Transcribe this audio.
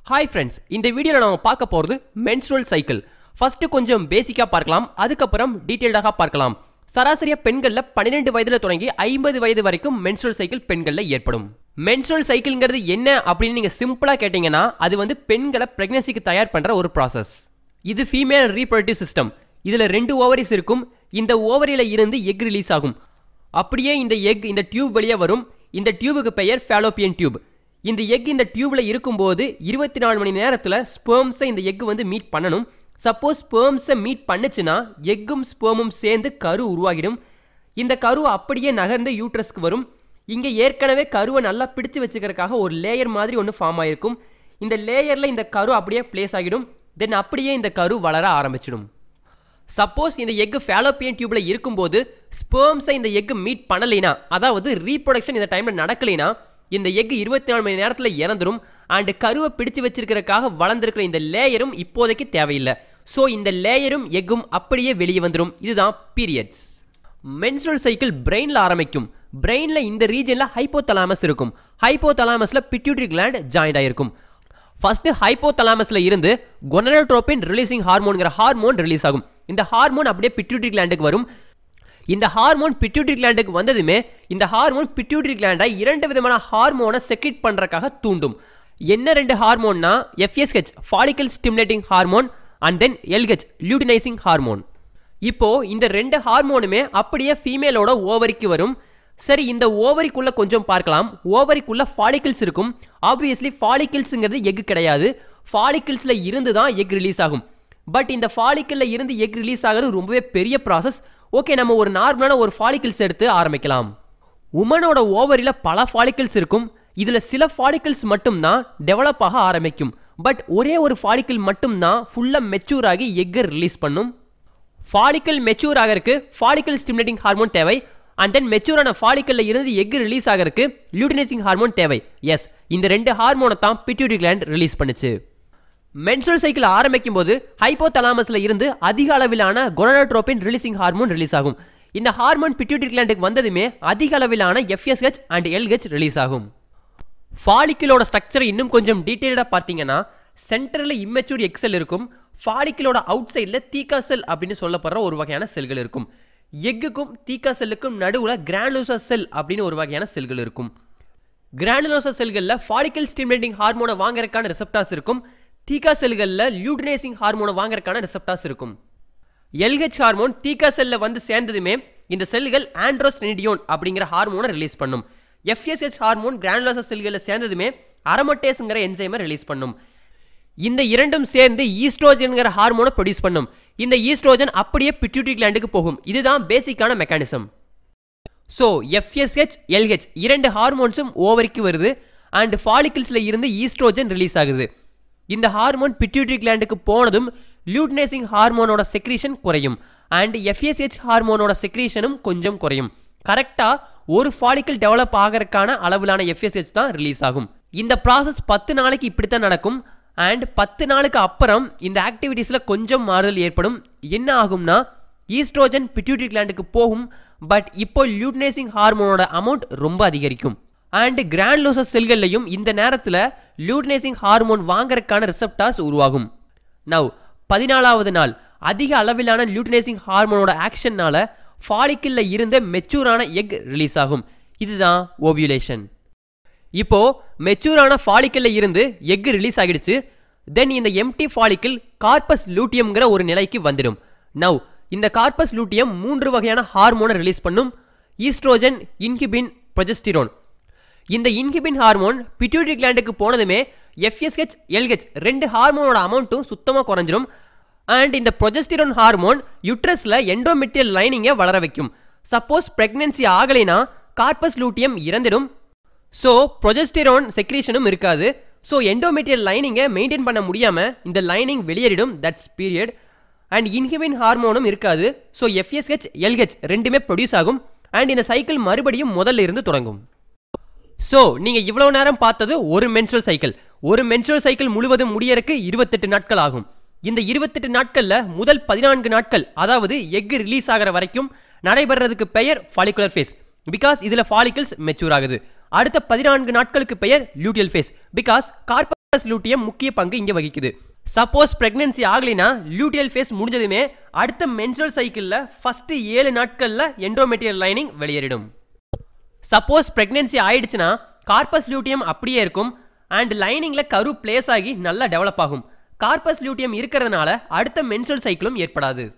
hi friends இந்த வீடியோவில் நம்ம பார்க்க போகிறது menstrual சைக்கிள் ஃபர்ஸ்ட் கொஞ்சம் பேசிக்காக பார்க்கலாம் அதுக்கப்புறம் டீட்டெயில்டாக பார்க்கலாம் சராசரியாக பெண்களில் பன்னிரெண்டு வயதில் தொடங்கி ஐம்பது வயது வரைக்கும் menstrual சைக்கிள் பெண்களில் ஏற்படும் menstrual சைக்கிள்ங்கிறது என்ன அப்படின்னு நீங்கள் சிம்பிளாக கேட்டிங்கன்னா அது வந்து பெண்களை ப்ரெக்னன்சிக்கு தயார் பண்ணுற ஒரு ப்ராசஸ் இது ஃபீமேல் ரீப்ரொடக்டிவ் சிஸ்டம் இதில் ரெண்டு ஓவரிஸ் இருக்கும் இந்த ஓவரியில் இருந்து எக் ரிலீஸ் ஆகும் அப்படியே இந்த எக் இந்த டியூப் வழியா வரும் இந்த டியூபுக்கு பெயர் ஃபேலோப்பியன் டியூப் இந்த எக் இந்த டியூப்ல இருக்கும்போது இருபத்தி நாலு மணி நேரத்தில் ஸ்பெர்ம்ஸை இந்த எக் வந்து மீட் பண்ணணும் சப்போஸ் ஸ்பெர்ம்ஸை மீட் பண்ணுச்சுன்னா எக்கும் ஸ்பெர்மும் சேர்ந்து கரு உருவாகிடும் இந்த கரு அப்படியே நகர்ந்து யூட்ரஸ்க்கு வரும் இங்கே ஏற்கனவே கருவை நல்லா பிடிச்சு வச்சுக்கிறதுக்காக ஒரு லேயர் மாதிரி ஒன்று ஃபார்ம் ஆயிருக்கும் இந்த லேயரில் இந்த கரு அப்படியே பிளேஸ் ஆகிடும் தென் அப்படியே இந்த கரு வளர ஆரம்பிச்சிடும் சப்போஸ் இந்த எக் ஃபேலோப்பியன் டியூப்ல இருக்கும்போது ஸ்பெர்ம்ஸை இந்த எக் மீட் பண்ணலைனா அதாவது ரீப்ரொடக்ஷன் இந்த டைம்ல நடக்கலைனா இந்த எக் இருபத்தி நாலு மணி நேரத்தில் இறந்துரும் அண்ட் கருவை பிடிச்சு வச்சிருக்கிறதுக்காக வளர்ந்துருக்கிற இந்த லேயரும் இப்போதைக்கு தேவையில்லை ஸோ இந்த லேயரும் எக்கும் அப்படியே வெளியே வந்துடும் இதுதான் பீரியட்ஸ் menstrual சைக்கிள் பிரெயினில் ஆரம்பிக்கும் பிரெயினில் இந்த ரீஜனில் ஹைப்போதலாமஸ் இருக்கும் ஹைப்போதலாமஸில் பிட்யூட்டரி கிளாண்ட் ஜாயிண்ட் ஆயிருக்கும் ஃபர்ஸ்ட் ஹைப்போதலாமஸ்ல இருந்து கொனரோட்ரோபின் ரிலீசிங் ஹார்மோன்ங்கிற ஹார்மோன் ரிலீஸ் ஆகும் இந்த ஹார்மோன் அப்படியே பிட்யூட்டரி கிளாண்டுக்கு வரும் இந்த ஹார்மோன் பிட்யூட்டரி கிளாண்டுக்கு வந்ததுமே இந்த ஹார்மோன் பிட்யூட்டரி கிளாண்டை இரண்டு விதமான ஹார்மோனை செக்ரிட் பண்றதுக்காக தூண்டும் என்ன ரெண்டு ஹார்மோன்னா FSH follicle stimulating hormone and then LH luteinizing hormone இப்போ இந்த ரெண்டு ஹார்மோனுமே அப்படியே ஃபீமேலோட ஓவரிக்கு வரும் சரி இந்த ஓவரிக்குள்ள கொஞ்சம் பார்க்கலாம் ஓவரிக்குள்ள ஃபாலிக்கிள்ஸ் இருக்கும் ஆப்வியஸ்லி ஃபாலிக்கிள்ஸுங்கிறது எக் கிடையாது ஃபாலிக்கிள்ஸ்ல இருந்து தான் எக் ரிலீஸ் ஆகும் பட் இந்த ஃபாலிக்கிள்ல இருந்து எக் ரிலீஸ் ஆகிறது ரொம்பவே பெரிய ப்ராசஸ் ஓகே நம்ம ஒரு நார்மலான ஒரு ஃபாலிக்கிள்ஸ் எடுத்து ஆரம்பிக்கலாம் உமனோட ஓவரியில் பல ஃபாலிக்கிள்ஸ் இருக்கும் இதில் சில ஃபாலிக்கிள்ஸ் மட்டும்தான் டெவலப் ஆக ஆரம்பிக்கும் பட் ஒரே ஒரு ஃபாலிக்கிள் மட்டும்தான் ஃபுல்லாக மெச்சூர் ஆகி எக்கை ரிலீஸ் பண்ணும் ஃபாலிக்கல் மெச்சூர் ஆகிறதுக்கு ஃபாலிக்கல் ஸ்டிமுலேட்டிங் ஹார்மோன் தேவை அண்ட் தென் மெச்சூரான ஃபாலிக்கல்ல இருந்து எக் ரிலீஸ் ஆகிறதுக்கு லியூட்டினைசிங் ஹார்மோன் தேவை எஸ் இந்த ரெண்டு ஹார்மோனை தான் பிட்யூட்டரி கிளாண்ட் ரிலீஸ் பண்ணுச்சு menstrual சைக்கிள் ஆரம்பிக்கும் போது ஹைப்போதலாமஸ்ல இருந்து அதிக அளவிலான கொனோட்ரோபின் ரிலீசிங் ஹார்மோன் ரிலீஸ் ஆகும் இந்த ஹார்மோன் பிட்யூட்டரி கிளாண்டுக்கு வந்ததுமே அதிக அளவிலான எஃப்எஸ்ஹெச் அண்ட் எல்ஹெச் ரிலீஸ் ஆகும் ஃபாலிக்கிளோட ஸ்ட்ரக்சரை இன்னும் கொஞ்சம் டீட்டெயில்டாக பார்த்தீங்கன்னா சென்டரில் இம்மெச்சூர் எக்ஸல் இருக்கும் ஃபாலிக்கிளோட அவுட் சைடில் தீக்கா செல் அப்படின்னு சொல்லப்படுற ஒரு வகையான செல்கள் இருக்கும் எக்குக்கும் தீக்கா செல்லுக்கும் நடுவில் கிரானுலோசா செல் அப்படின்னு ஒரு வகையான செல்கள் இருக்கும் கிரானுலோசா செல்களில் ஃபாலிக்கல் ஸ்டிமுலேட்டிங் ஹார்மோனை வாங்குறதுக்கான ரிசப்டாஸ் இருக்கும் தீக்கா செல்களில் லியூடினைசிங் ஹார்மோனை வாங்குறதுக்கான ரிசப்டாஸ் இருக்கும் எல்ஹெச் ஹார்மோன் தீக்கா செல்ல வந்து சேர்ந்ததுமே இந்த செல்கள் ஆண்ட்ரோஸ்டெனிடியோன் அப்படிங்கிற ஹார்மோனை ரிலீஸ் பண்ணும் எஃப்எஸ்ஹெச் ஹார்மோன் கிரானுலோசா செல்களில் சேர்ந்ததுமே அரமட்டேஸ்ங்கிற என்சைமை ரிலீஸ் பண்ணும் இந்த இரண்டும் சேர்ந்து ஈஸ்ட்ரோஜன்ங்கிற ஹார்மோனை ப்ரொடியூஸ் பண்ணும் இந்த ஈஸ்ட்ரோஜன் அப்படியே பிட்யூட்டரி கிளாண்டுக்கு போகும் இதுதான் பேசிக்கான மெக்கானிசம் ஸோ எஃப்எஸ்ஹெச் எல்ஹெச் இரண்டு ஹார்மோன்ஸும் ஓவரிக்கு வருது அண்ட் ஃபாலிக்கிள்ஸில் இருந்து ஈஸ்ட்ரோஜன் ரிலீஸ் ஆகுது இந்த ஹார்மோன் பிட்யூட்டரி கிளாண்டுக்கு போனதும் லியூட்னேசிங் ஹார்மோனோட செக்ரீஷன் குறையும் அண்ட் எஃப்எஸ்ஹெச் ஹார்மோனோட செக்ரீஷனும் கொஞ்சம் குறையும் கரெக்டாக ஒரு ஃபாலிக்கல் டெவலப் ஆகிறதுக்கான அளவிலான எஃப்எஸ்ஹெச் தான் ரிலீஸ் ஆகும் இந்த ப்ராசஸ் பத்து நாளைக்கு இப்படித்தான் நடக்கும் அண்ட் பத்து நாளுக்கு அப்புறம் இந்த ஆக்டிவிட்டீஸில் கொஞ்சம் மாறுதல் ஏற்படும் என்ன ஆகும்னா ஈஸ்ட்ரோஜன் பிட்யூட்டரி கிளாண்டுக்கு போகும் பட் இப்போ லியூட்னேசிங் ஹார்மோனோட அமௌண்ட் ரொம்ப அதிகரிக்கும் அண்ட் கிராண்ட்லோசஸ் செல்கள்லையும் இந்த நேரத்தில் லியூட்னேசிங் ஹார்மோன் வாங்கறதுக்கான ரிசப்டாஸ் உருவாகும் நவ் பதினாலாவது நாள் அதிக அளவிலான லியூட்னேசிங் ஹார்மோனோட ஆக்ஷன்னால ஃபாலிக்கில்ல இருந்த மெச்சூரான எக் ரிலீஸ் ஆகும் இதுதான் ஓவியுலேஷன் இப்போ மெச்சூரான ஃபாலிக்கல்ல இருந்து எக் ரிலீஸ் ஆகிடுச்சு தென் இந்த எம்டி ஃபாலிக்கிள் கார்பஸ் லூட்டியம்ங்கிற ஒரு நிலைக்கு வந்துடும் நவ் இந்த கார்பஸ் லூட்டியம் மூன்று வகையான ஹார்மோனை ரிலீஸ் பண்ணும் ஈஸ்ட்ரோஜன் இன்ஹிபின் ப்ரொஜெஸ்டிரோன் இந்த இன்ஹிபின் ஹார்மோன் பிட்யூட்டரி கிளாண்டுக்கு போனதுமே எஃப்எஸ்ஹெச் எல்ஹெச் ரெண்டு ஹார்மோனோட அமௌண்ட்டும் சுத்தமாக குறைஞ்சிரும் அண்ட் இந்த ப்ரொஜெஸ்டிரோன் ஹார்மோன் யுட்ரஸில் எண்டோமெட்டியல் லைனிங்கை வளர வைக்கும் சப்போஸ் பிரெக்னன்சி ஆகலைனா கார்பஸ் லூட்டியம் இறந்திடும் ஸோ ப்ரொஜெஸ்டிரோன் செக்ரீஷனும் இருக்காது ஸோ எண்டோமெட்டியல் லைனிங்கை மெயின்டைன் பண்ண முடியாமல் இந்த லைனிங் வெளியேறிடும் தட்ஸ் பீரியட் அண்ட் இன்ஹிபின் ஹார்மோனும் இருக்காது ஸோ எஃப்எஸ்ஹெச் எல்ஹெச் ரெண்டுமே ப்ரொடியூஸ் ஆகும் அண்ட் இந்த சைக்கிள் மறுபடியும் முதல்ல இருந்து தொடங்கும் ஸோ நீங்கள் இவ்வளோ நேரம் பார்த்தது ஒரு menstrual சைக்கிள் ஒரு menstrual சைக்கிள் முழுவதும் முடியறதுக்கு இருபத்தெட்டு நாட்கள் ஆகும் இந்த இருபத்தெட்டு நாட்களில் முதல் பதினான்கு நாட்கள் அதாவது எக் ரிலீஸ் ஆகிற வரைக்கும் நடைபெறதுக்கு பெயர் ஃபாலிகுலர் ஃபேஸ் பிகாஸ் இதில் ஃபாலிகல்ஸ் மெச்சூர் ஆகுது அடுத்த பதினான்கு நாட்களுக்கு பெயர் லியூட்டியல் ஃபேஸ் பிகாஸ் கார்ப கார்பஸ் லூட்டியம் முக்கிய பங்கு இங்க வகிக்குது சப்போஸ் பிரெக்னன்சி ஆகலைனா லூட்டியல் ஃபேஸ் முடிஞ்சதுமே அடுத்த மென்சுரல் சைக்கிளில் ஃபர்ஸ்ட் ஏழு நாட்களில் எண்டோமெட்ரியல் லைனிங் வெளியேறிடும் சப்போஸ் பிரெக்னன்சி ஆயிடுச்சுன்னா கார்பஸ் லூட்டியம் அப்படியே இருக்கும் அண்ட் லைனிங்கில் கரு பிளேஸ் ஆகி நல்லா டெவலப் ஆகும் கார்பஸ் லூட்டியம் இருக்கிறதுனால அடுத்த மென்சுரல் சைக்கிளும் ஏற்படாது